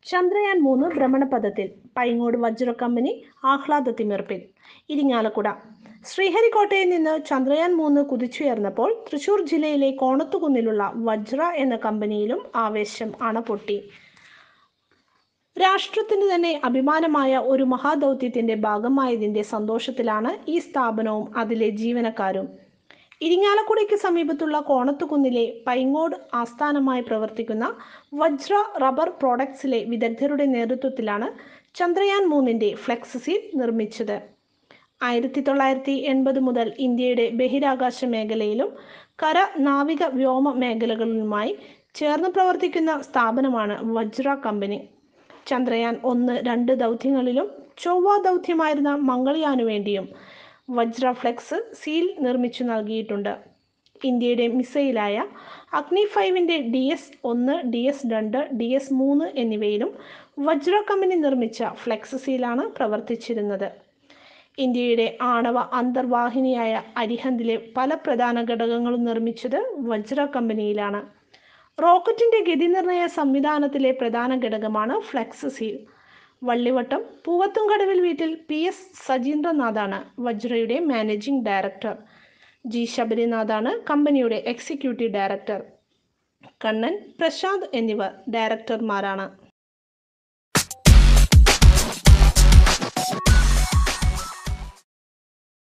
ചന്ദ്രയാൻ മൂന്ന് ഭ്രമണപഥത്തിൽ പൈങ്ങോട് വജ്ര കമ്പനി ആഹ്ലാദത്തിമിർപ്പിൽ ഇരിങ്ങാലക്കുട ശ്രീഹരിക്കോട്ടയിൽ നിന്ന് ചന്ദ്രയാൻ മൂന്ന് കുതിച്ചുയർന്നപ്പോൾ തൃശൂർ ജില്ലയിലെ കോണത്തുകുന്നിലുള്ള വജ്ര എന്ന കമ്പനിയിലും ആവേശം അണപൊട്ടി രാഷ്ട്രത്തിന് തന്നെ അഭിമാനമായ ഒരു മഹാദൗത്യത്തിന്റെ ഭാഗമായതിന്റെ സന്തോഷത്തിലാണ് ഈ സ്ഥാപനവും അതിലെ ജീവനക്കാരും ഇരിങ്ങാലക്കുടയ്ക്ക് സമീപത്തുള്ള കോണത്തുകുന്നിലെ പൈങ്ങോട് ആസ്ഥാനമായി പ്രവർത്തിക്കുന്ന വജ്ര റബ്ബർ പ്രോഡക്ട്സിലെ വിദഗ്ധരുടെ നേതൃത്വത്തിലാണ് ചന്ദ്രയാൻ മൂന്നിന്റെ ഫ്ലെക്സ് സീൽ നിർമ്മിച്ചത് ആയിരത്തി തൊള്ളായിരത്തി എൺപത് മുതൽ ഇന്ത്യയുടെ ബഹിരാകാശ മേഖലയിലും കര നാവിക വ്യോമ മേഖലകളിലുമായി ചേർന്ന് പ്രവർത്തിക്കുന്ന സ്ഥാപനമാണ് വജ്ര കമ്പനി ചന്ദ്രയാൻ ഒന്ന് രണ്ട് ദൗത്യങ്ങളിലും ചൊവ്വ ദൗത്യമായിരുന്ന മംഗൾയാനു വേണ്ടിയും വജ്ര ഫ്ലെക്സ് സീൽ നിർമ്മിച്ചു നൽകിയിട്ടുണ്ട് ഇന്ത്യയുടെ മിസൈലായ അഗ്നി ഫൈവിൻ്റെ ഡി എസ് ഒന്ന് ഡി എസ് രണ്ട് ഡി എസ് മൂന്ന് എന്നിവയിലും വജ്ര കമ്പനി നിർമ്മിച്ച ഫ്ലെക്സ് സീലാണ് പ്രവർത്തിച്ചിരുന്നത് ഇന്ത്യയുടെ ആണവ അന്തർവാഹിനിയായ അരിഹന്തിലെ പല പ്രധാന ഘടകങ്ങളും നിർമ്മിച്ചത് വജ്ര കമ്പനിയിലാണ് റോക്കറ്റിന്റെ ഗതിനിർണയ സംവിധാനത്തിലെ പ്രധാന ഘടകമാണ് ഫ്ലെക്സ് സീൽ വള്ളിവട്ടം പൂവത്തുംകടവിൽ വീട്ടിൽ പി എസ് സജീന്ദ്രനാഥാണ് വജ്രയുടെ മാനേജിംഗ് ഡയറക്ടർ ജി ശബരിനാഥാണ് കമ്പനിയുടെ എക്സിക്യൂട്ടീവ് ഡയറക്ടർ കണ്ണൻ പ്രസാദ് എന്നിവർ ഡയറക്ടർമാരാണ്